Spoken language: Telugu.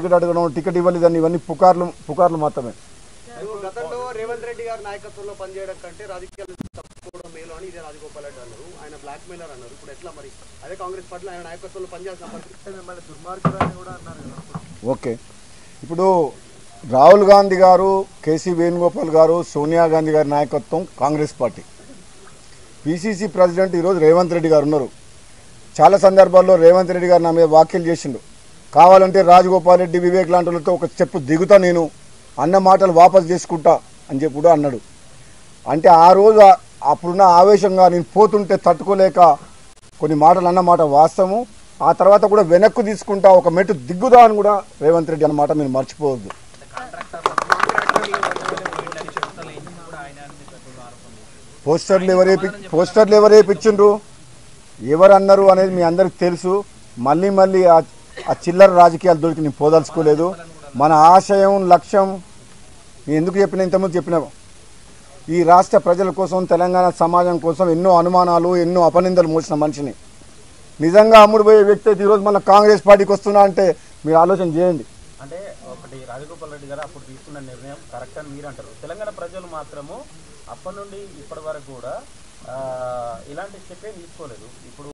టికెట్ అడగడం టికెట్ ఇవ్వలేదని ఇవన్నీ పుకార్లు పుకార్లు మాత్రమే ఇప్పుడు గతంలో రేవంత్ రెడ్డి గారి నాయకత్వంలో పనిచేయడం కంటే రాజకీయాలు తప్పుకోవడం మేలు అని ఇదే రాజగోపాల్ రెడ్డి అన్నారు ఆయన బ్లాక్ మెయిలర్ అన్నారు ఇప్పుడు ఎట్లా మరి అదే కాంగ్రెస్ పార్టీలో ఆయన నాయకత్వంలో పనిచేయాల్సిన పరిస్థితి మిమ్మల్ని దుర్మార్గులని కూడా అన్నారు కదా ఓకే ఇప్పుడు రాహుల్ గాంధీ గారు కేసీ వేణుగోపాల్ గారు సోనియా గాంధీ గారి నాయకత్వం కాంగ్రెస్ పార్టీ పిసిసి ప్రెసిడెంట్ ఈరోజు రేవంత్ రెడ్డి గారు ఉన్నారు చాలా సందర్భాల్లో రేవంత్ రెడ్డి గారు నా మీద వ్యాఖ్యలు చేసిండు కావాలంటే రాజగోపాల్ రెడ్డి వివేక్ లాంటి వాళ్ళతో ఒక చెప్పు దిగుతా నేను అన్న మాటలు వాపస్ చేసుకుంటా అని చెప్పి కూడా అన్నాడు అంటే ఆ రోజు ఆ- అప్పుడున్న ఆవేశంగా నేను పోతుంటే తట్టుకోలేక కొన్ని మాటలు అన్న మాట వాస్తవము ఆ తర్వాత కూడా వెనక్కు తీసుకుంటా ఒక మెట్టు దిగ్గుదా అని కూడా రేవంత్ రెడ్డి అన్నమాట మీరు మర్చిపోవద్దు పోస్టర్లు ఎవరేపి పోస్టర్లు ఎవరేపించిండ్రు ఎవరు అన్నారు అనేది మీ అందరికి తెలుసు మళ్ళీ మళ్ళీ ఆ ఆ చిల్లర రాజకీయాలు దొరికి నేను పోదలుచుకోలేదు మన ఆశయం లక్ష్యం నేను ఎందుకు చెప్పిన ఇంతకుముందు చెప్పిన ఈ రాష్ట్ర ప్రజల కోసం తెలంగాణ సమాజం కోసం ఎన్నో అనుమానాలు ఎన్నో అపనిందలు మోసిన మనిషిని నిజంగా అమ్ముడు పోయే వ్యక్తి అయితే ఈరోజు మన కాంగ్రెస్ పార్టీకి వస్తున్నా అంటే మీరు ఆలోచన చేయండి అంటే ఒకటి రాజగోపాల్ రెడ్డి గారు అప్పుడు తీసుకున్న నిర్ణయం కరెక్ట్ అని మీరు అంటారు తెలంగాణ ప్రజలు మాత్రము అప్పటి నుండి ఇప్పటి వరకు కూడా ఆ, ఇలాంటి స్టెప్ ఏం తీసుకోలేదు ఇప్పుడు